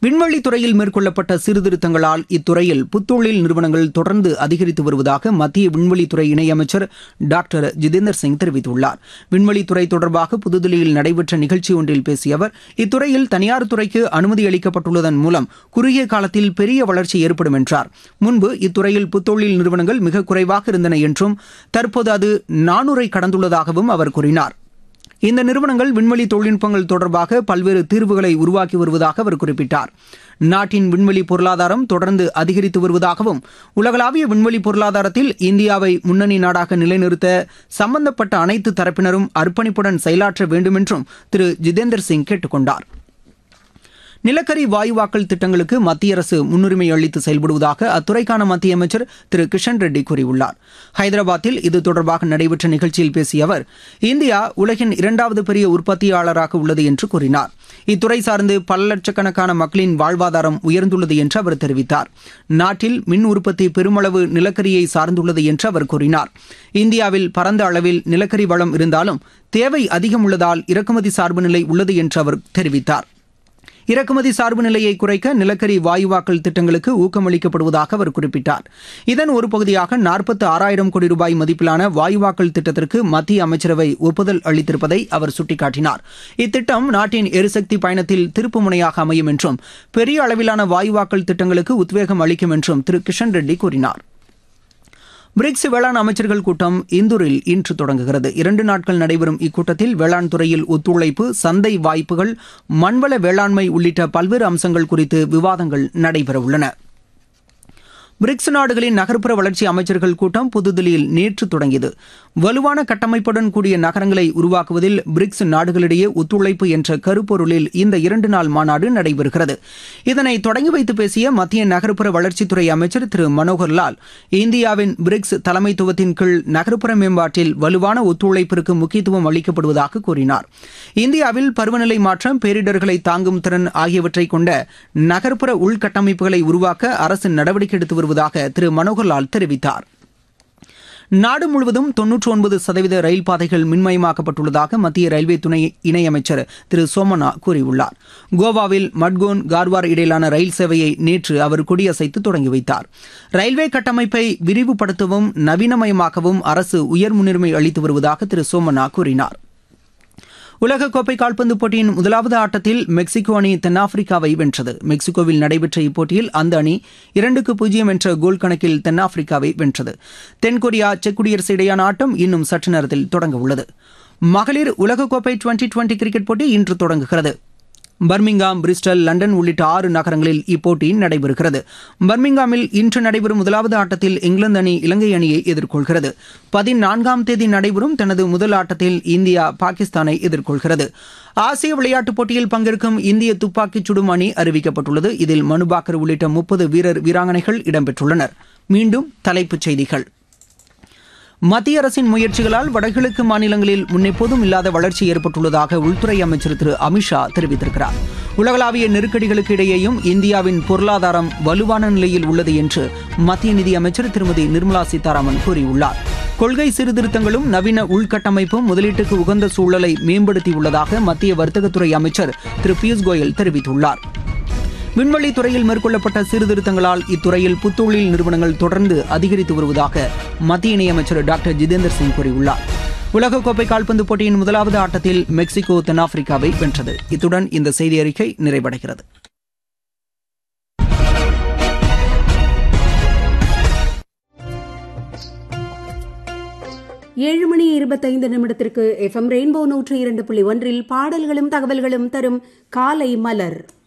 விண்வெளி துறையில் மேற்கொள்ளப்பட்ட சீர்திருத்தங்களால் இத்துறையில் புத்தொழில் நிறுவனங்கள் தொடர்ந்து அதிகரித்து வருவதாக மத்திய விண்வெளித்துறை இணையமைச்சர் டாக்டர் ஜிதேந்தர் சிங் தெரிவித்துள்ளார் விண்வெளித்துறை தொடர்பாக புதுதில்லியில் நடைபெற்ற நிகழ்ச்சி ஒன்றில் பேசிய அவர் இத்துறையில் தனியார் துறைக்கு அனுமதி அளிக்கப்பட்டுள்ளதன் மூலம் குறுகிய காலத்தில் பெரிய வளர்ச்சி ஏற்படும் என்றார் முன்பு இத்துறையில் புத்தொழில் நிறுவனங்கள் மிக குறைவாக இருந்தன என்றும் தற்போது அது நானூரை கடந்துள்ளதாகவும் அவர் கூறினார் இந்த நிறுவனங்கள் விண்வெளி தொழில்நுட்பங்கள் தொடர்பாக பல்வேறு தீர்வுகளை உருவாக்கி வருவதாக அவர் குறிப்பிட்டார் நாட்டின் விண்வெளி பொருளாதாரம் தொடர்ந்து அதிகரித்து வருவதாகவும் உலகளாவிய விண்வெளி பொருளாதாரத்தில் இந்தியாவை முன்னணி நாடாக நிலைநிறுத்த சம்பந்தப்பட்ட அனைத்து தரப்பினரும் அர்ப்பணிப்புடன் செயலாற்ற வேண்டும் என்றும் திரு ஜிதேந்தர் சிங் கேட்டுக் கொண்டார் நிலக்கரி வாயுவாக்கல் திட்டங்களுக்கு மத்திய அரசு முன்னுரிமை அளித்து செயல்படுவதாக அத்துறைக்கான மத்திய அமைச்சர் திரு கிஷன் ரெட்டி கூறியுள்ளார் ஹைதராபாத்தில் இது தொடர்பாக நடைபெற்ற நிகழ்ச்சியில் பேசிய அவர் இந்தியா உலகின் இரண்டாவது பெரிய உற்பத்தியாளராக உள்ளது என்று கூறினார் இத்துறை சார்ந்து பல லட்சக்கணக்கான மக்களின் வாழ்வாதாரம் உயர்ந்துள்ளது என்று அவர் தெரிவித்தார் நாட்டில் மின் உற்பத்தி பெருமளவு நிலக்கரியை சார்ந்துள்ளது என்று அவர் கூறினார் இந்தியாவில் பரந்த அளவில் நிலக்கரி வளம் இருந்தாலும் தேவை அதிகம் உள்ளதால் இறக்குமதி சார்பு நிலை உள்ளது என்று அவர் தெரிவித்தார் இறக்குமதி சார்பு நிலையை குறைக்க நிலக்கரி வாயுவாக்கல் திட்டங்களுக்கு ஊக்கமளிக்கப்படுவதாக அவர் குறிப்பிட்டார் இதன் ஒரு பகுதியாக நாற்பத்து ஆறாயிரம் கோடி ரூபாய் மதிப்பிலான வாயுவாக்கல் திட்டத்திற்கு மத்திய அமைச்சரவை ஒப்புதல் அளித்திருப்பதை அவர் சுட்டிக்காட்டினார் இத்திட்டம் நாட்டின் எரிசக்தி பயணத்தில் திருப்பு முனையாக அமையும் என்றும் பெரிய அளவிலான வாயுவாக்கல் திட்டங்களுக்கு உத்வேகம் அளிக்கும் என்றும் திரு கிஷன் ரெட்டி கூறினார் பிரிக்ஸ் வேளாண் அமைச்சர்கள் கூட்டம் இந்தூரில் இன்று தொடங்குகிறது இரண்டு நாட்கள் நடைபெறும் இக்கூட்டத்தில் வேளாண் துறையில் ஒத்துழைப்பு சந்தை வாய்ப்புகள் மண்வள வேளாண்மை உள்ளிட்ட பல்வேறு அம்சங்கள் குறித்து விவாதங்கள் நடைபெறவுள்ளன பிரிக்ஸ் நாடுகளின் நகர்ப்புற வளர்ச்சி அமைச்சர்கள் கூட்டம் புதுதில்லியில் நேற்று தொடங்கியது வலுவான கட்டமைப்புடன் கூடிய நகரங்களை உருவாக்குவதில் பிரிக்ஸ் நாடுகளிடையே ஒத்துழைப்பு என்ற கருப்பொருளில் இந்த இரண்டு நாள் மாநாடு நடைபெறுகிறது இதனை தொடங்கி வைத்து பேசிய மத்திய நகர்ப்புற வளர்ச்சித்துறை அமைச்சர் திரு மனோகர் லால் இந்தியாவின் பிரிக்ஸ் தலைமைத்துவத்தின் கீழ் நகர்ப்புற மேம்பாட்டில் வலுவான ஒத்துழைப்பிற்கு முக்கியத்துவம் அளிக்கப்படுவதாக கூறினார் இந்தியாவில் பருவநிலை மாற்றம் பேரிடர்களை தாங்கும் திறன் ஆகியவற்றை கொண்ட நகர்ப்புற உள்கட்டமைப்புகளை உருவாக்க அரசு நடவடிக்கை எடுத்து வருவதாக திரு மனோகர்லால் தெரிவித்தார் நாடு முழுவதும் தொன்னூற்றி ஒன்பது சதவீத ரயில் பாதைகள் மின்மயமாக்கப்பட்டுள்ளதாக மத்திய ரயில்வே துணை இணையமைச்சர் திரு சோமனா கூறியுள்ளார் கோவாவில் மட்கோன் கார்வார் இடையிலான ரயில் சேவையை நேற்று அவர் கொடியசைத்து தொடங்கி வைத்தார் ரயில்வே கட்டமைப்பை விரிவுபடுத்தவும் நவீனமயமாக்கவும் அரசு உயர் முன்னுரிமை அளித்து வருவதாக திரு சோமனா கூறினார் உலகக்கோப்பை கால்பந்து போட்டியின் முதலாவது ஆட்டத்தில் மெக்சிகோ அணி தென்னாப்பிரிக்காவை வென்றது மெக்சிகோவில் நடைபெற்ற இப்போட்டியில் அந்த அணி இரண்டுக்கு பூஜ்ஜியம் என்ற கோல் கணக்கில் தென்னாப்பிரிக்காவை வென்றது தென்கொரியா செக் குடியரசு இடையான ஆட்டம் இன்னும் சற்று நேரத்தில் தொடங்க உள்ளது மகளிர் உலகக்கோப்பை டுவெண்டி டுவெண்டி கிரிக்கெட் போட்டி இன்று தொடங்குகிறது பர்மிங்காம் பிரிஸ்டல் லண்டன் உள்ளிட்ட ஆறு நகரங்களில் இப்போட்டி நடைபெறுகிறது பர்மிங்காமில் இன்று நடைபெறும் முதலாவது ஆட்டத்தில் இங்கிலாந்து அணி இலங்கை அணியை எதிர்கொள்கிறது பதினான்காம் தேதி நடைபெறும் தனது முதல் ஆட்டத்தில் இந்தியா பாகிஸ்தானை எதிர்கொள்கிறது ஆசிய விளையாட்டுப் போட்டியில் பங்கேற்கும் இந்திய துப்பாக்கிச் சுடும் அணி அறிவிக்கப்பட்டுள்ளது இதில் மனுபாக்கர் உள்ளிட்ட முப்பது வீரர் வீராங்கனைகள் இடம்பெற்றுள்ளனர் மீண்டும் தலைப்புச் செய்திகள் மத்திய அரசின் முயற்சிகளால் வடகிழக்கு மாநிலங்களில் முன்னெப்போதும் இல்லாத வளர்ச்சி ஏற்பட்டுள்ளதாக உள்துறை அமைச்சர் திரு அமித்ஷா தெரிவித்திருக்கிறார் உலகளாவிய நெருக்கடிகளுக்கு இடையேயும் இந்தியாவின் பொருளாதாரம் வலுவான நிலையில் உள்ளது என்று மத்திய நிதியமைச்சர் திருமதி நிர்மலா சீதாராமன் கூறியுள்ளார் கொள்கை சீர்திருத்தங்களும் நவீன உள்கட்டமைப்பும் முதலீட்டுக்கு உகந்த சூழலை மேம்படுத்தியுள்ளதாக மத்திய வர்த்தகத்துறை அமைச்சர் திரு பியூஷ் கோயல் தெரிவித்துள்ளார் விண்வெளி துறையில் மேற்கொள்ளப்பட்ட சீர்திருத்தங்களால் இத்துறையில் புத்தொழில் நிறுவனங்கள் தொடர்ந்து அதிகரித்து வருவதாக மத்திய இணையமைச்சர் டாக்டர் ஜிதேந்தர் சிங் கூறியுள்ளார் உலகக்கோப்பை கால்பந்து போட்டியின் முதலாவது ஆட்டத்தில் மெக்சிகோ தென்னாப்பிரிக்காவை வென்றது இத்துடன் இந்த செய்தி அறிக்கை நிறைவடைகிறது ஏழு மணி இருபத்தைந்து நிமிடத்திற்கு எஃப்எம் ரெயின்போ நூற்றி இரண்டு புள்ளி ஒன்றில் பாடல்களும் தகவல்களும் தரும் காலை மலர்